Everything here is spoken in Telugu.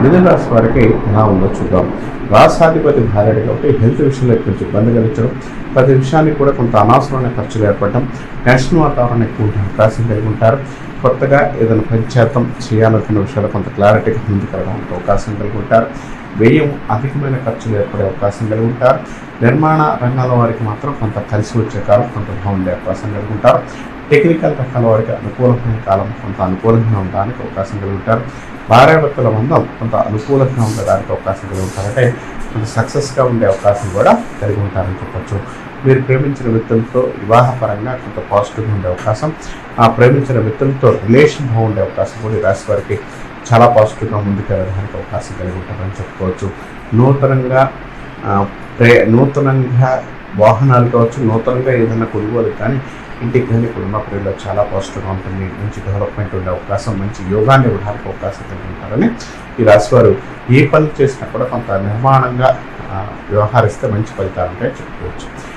మిథున రాశి వారికి ఎలా ఉందో చూద్దాం రాసాధిపతి భార్యడు కాబట్టి హెల్త్ విషయంలో కొంచెం ఇబ్బంది కలిగించడం ప్రతి విషయానికి కూడా కొంత అనవసరమైన ఖర్చులు ఏర్పడటం టెన్షన్ వాతావరణం ఎక్కువ ఉండే అవకాశం కలిగి ఉంటారు కొత్తగా ఏదైనా పంచాయతం చేయాలనుకున్న విషయాలు కొంత క్లారిటీగా ముందుకెళ్ళడానికి అవకాశం కలిగి ఉంటారు వ్యయం అధికమైన ఖర్చులు ఏర్పడే అవకాశం కలిగి ఉంటారు నిర్మాణ రంగాల వారికి మాత్రం కొంత కలిసి వచ్చే కాలం కొంత బాగుండే అవకాశం కలిగి ఉంటారు టెక్నికల్ రకాల వారికి అనుకూలమైన కాలం కొంత అనుకూలంగా ఉండడానికి అవకాశం కలిగి ఉంటారు భార్యాభర్తల మందం కొంత అనుకూలంగా ఉండడానికి అవకాశం కలిగి ఉంటారు అంటే కొంత సక్సెస్గా ఉండే అవకాశం కూడా కలిగి ఉంటారని చెప్పొచ్చు మీరు ప్రేమించిన వ్యక్తులతో వివాహపరంగా కొంత పాజిటివ్గా ఉండే అవకాశం ఆ ప్రేమించిన వ్యక్తులతో రిలేషన్ బాగుండే అవకాశం కూడా ఈ రాశి వారికి చాలా పాజిటివ్గా ముందుకెళ్ళడానికి అవకాశం కలిగి ఉంటారని చెప్పుకోవచ్చు నూతనంగా ఆ, ప్రే నూతనంగా వాహనాలు కావచ్చు నూతనంగా ఏదైనా కొనుగోలు కానీ ఇంటికి కానీ కుటుంబ ప్రియుల్లో చాలా పాజిటివ్గా ఉంటుంది మంచి డెవలప్మెంట్ ఉండే అవకాశం మంచి యోగాన్ని ఇవ్వడానికి అవకాశం కలిగి ఉంటారని ఈ రాశి వారు ఏ పని చేసినా కూడా కొంత నిర్మాణంగా ఆ, వ్యవహరిస్తే మంచి ఫలితాలు ఉంటాయని చెప్పుకోవచ్చు